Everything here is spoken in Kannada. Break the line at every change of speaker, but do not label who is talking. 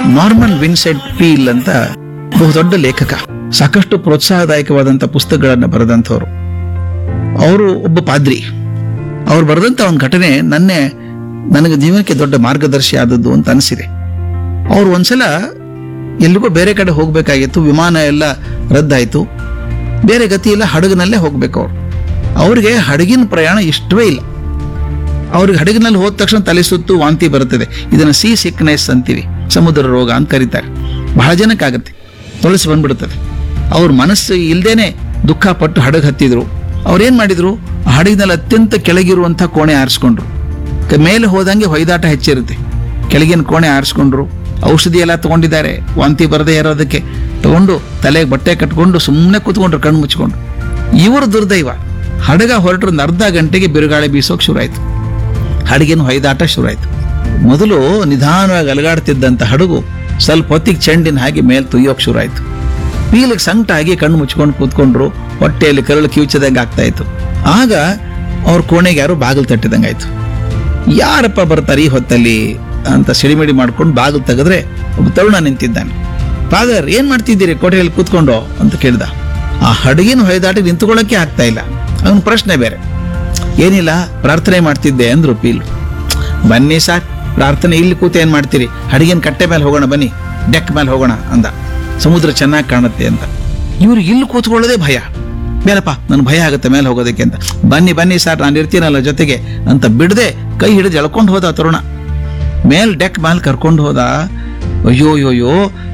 ನಾರ್ಮನ್ ವಿನ್ಸೆಂಟ್ ಪೀಲ್ ಅಂತ ಬಹುದೊಡ್ಡ ಲೇಖಕ ಸಾಕಷ್ಟು ಪ್ರೋತ್ಸಾಹದಾಯಕವಾದಂಥ ಪುಸ್ತಕಗಳನ್ನು ಬರೆದಂಥವ್ರು ಅವರು ಒಬ್ಬ ಪಾದ್ರಿ ಅವ್ರು ಬರೆದಂಥ ಒಂದು ಘಟನೆ ನನ್ನೇ ನನಗೆ ಜೀವನಕ್ಕೆ ದೊಡ್ಡ ಮಾರ್ಗದರ್ಶಿ ಆದದ್ದು ಅಂತ ಅನಿಸಿದೆ ಅವ್ರು ಒಂದ್ಸಲ ಎಲ್ಲಿಗೋ ಬೇರೆ ಕಡೆ ಹೋಗ್ಬೇಕಾಗಿತ್ತು ವಿಮಾನ ಎಲ್ಲ ರದ್ದಾಯ್ತು ಬೇರೆ ಗತಿ ಇಲ್ಲ ಹಡಗಿನಲ್ಲೇ ಹೋಗ್ಬೇಕು ಅವ್ರು ಅವ್ರಿಗೆ ಹಡಗಿನ ಪ್ರಯಾಣ ಇಷ್ಟವೇ ಇಲ್ಲ ಅವ್ರಿಗೆ ಹಡಗಿನಲ್ಲಿ ಹೋದ ತಕ್ಷಣ ತಲೆ ಸುತ್ತು ವಾಂತಿ ಬರುತ್ತದೆ ಇದನ್ನ ಸಿ ಸಿಕ್ನೆಸ್ ಅಂತೀವಿ ಸಮುದ್ರ ರೋಗ ಅಂತ ಕರೀತಾರೆ ಬಹಳ ಜನಕ್ಕಾಗತ್ತೆ ತೊಳಸಿ ಬಂದ್ಬಿಡುತ್ತದೆ ಅವ್ರ ಮನಸ್ಸು ಇಲ್ದೇನೆ ದುಃಖ ಪಟ್ಟು ಹಡಗು ಹತ್ತಿದ್ರು ಅವ್ರೇನ್ ಮಾಡಿದ್ರು ಆ ಹಡಗಿನಲ್ಲಿ ಅತ್ಯಂತ ಕೆಳಗಿರುವಂಥ ಕೋಣೆ ಆರಿಸ್ಕೊಂಡ್ರು ಕ- ಮೇಲೆ ಹೋದಂಗೆ ಹೊಯ್ದಾಟ ಹೆಚ್ಚಿರುತ್ತೆ ಕೆಳಗಿನ ಕೋಣೆ ಆರಿಸ್ಕೊಂಡ್ರು ಔಷಧಿ ಎಲ್ಲ ತಗೊಂಡಿದ್ದಾರೆ ವಾಂತಿ ಬರದೇ ಇರೋದಕ್ಕೆ ತಗೊಂಡು ತಲೆಗೆ ಬಟ್ಟೆ ಕಟ್ಕೊಂಡು ಸುಮ್ಮನೆ ಕೂತ್ಕೊಂಡ್ರು ಕಣ್ಣು ಮುಚ್ಕೊಂಡು ಇವರು ದುರ್ದೈವ ಹಡಗ ಹೊರಟ್ರು ಒಂದು ಅರ್ಧ ಗಂಟೆಗೆ ಬಿರುಗಾಳಿ ಬೀಸೋಕೆ ಶುರುವಾಯ್ತು ಹಡಗಿನ ಹೊಯ್ದಾಟ ಶುರುವಾಯ್ತು ಮೊದಲು ನಿಧಾನವಾಗಿ ಅಲಗಾಡ್ತಿದ್ದಂಥ ಹಡಗು ಸ್ವಲ್ಪ ಹೊತ್ತಿಗೆ ಚೆಂಡಿನ ಹಾಗೆ ಮೇಲೆ ತುಯ್ಯೋಕ್ ಶುರುವಾಯ್ತು ಪೀಲಿಗೆ ಸಂಕಟ ಆಗಿ ಕಣ್ಣು ಮುಚ್ಕೊಂಡು ಕೂತ್ಕೊಂಡ್ರು ಹೊಟ್ಟೆಯಲ್ಲಿ ಕರಳು ಕಿವುಚದಂಗೆ ಆಗ್ತಾ ಇತ್ತು ಆಗ ಅವ್ರ ಕೋಣೆಗೆ ಯಾರು ಬಾಗಿಲು ತಟ್ಟಿದಂಗೆ ಆಯ್ತು ಯಾರಪ್ಪ ಬರ್ತಾರೆ ಈ ಹೊತ್ತಲ್ಲಿ ಅಂತ ಸಿಡಿಮಿಡಿ ಮಾಡ್ಕೊಂಡು ಬಾಗಿಲು ತೆಗೆದ್ರೆ ಒಬ್ಬ ತರುಣ ನಿಂತಿದ್ದಾನೆ ಫಾದರ್ ಏನ್ ಮಾಡ್ತಿದ್ದೀರಿ ಕೋಟೆಯಲ್ಲಿ ಕೂತ್ಕೊಂಡು ಅಂತ ಕೇಳ್ದ ಆ ಹಡಗಿನ ಹೊಯ್ದಾಟಿ ನಿಂತ್ಕೊಳ್ಳೋಕೆ ಆಗ್ತಾ ಇಲ್ಲ ಅವನ ಪ್ರಶ್ನೆ ಬೇರೆ ಏನಿಲ್ಲ ಪ್ರಾರ್ಥನೆ ಮಾಡ್ತಿದ್ದೆ ಅಂದ್ರು ಪೀಲು ಬನ್ನಿ ಸಾರ್ ಪ್ರಾರ್ಥನೆ ಇಲ್ಲಿ ಕೂತು ಏನ್ ಮಾಡ್ತೀರಿ ಹಡಗಿನ ಕಟ್ಟೆ ಮೇಲೆ ಹೋಗೋಣ ಬನ್ನಿ ಡೆಕ್ ಮೇಲೆ ಹೋಗೋಣ ಅಂದ ಸಮುದ್ರ ಚೆನ್ನಾಗಿ ಕಾಣುತ್ತೆ ಅಂತ ಇವ್ರಿಗೆ ಇಲ್ಲಿ ಕೂತ್ಕೊಳ್ಳೋದೇ ಭಯ ಬೇಡಪ್ಪ ನನ್ ಭಯ ಆಗುತ್ತೆ ಮೇಲೆ ಹೋಗೋದಕ್ಕೆ ಅಂತ ಬನ್ನಿ ಬನ್ನಿ ಸರ್ ನಾನು ಇರ್ತೀನಲ್ಲ ಜೊತೆಗೆ ಅಂತ ಬಿಡದೆ ಕೈ ಹಿಡಿದು ಎಳ್ಕೊಂಡು ಹೋದ ಆ ತರುಣ ಮೇಲ್ ಡೆಕ್ ಮೇಲೆ ಕರ್ಕೊಂಡು ಹೋದ ಅಯ್ಯೋ ಅಯ್ಯೋ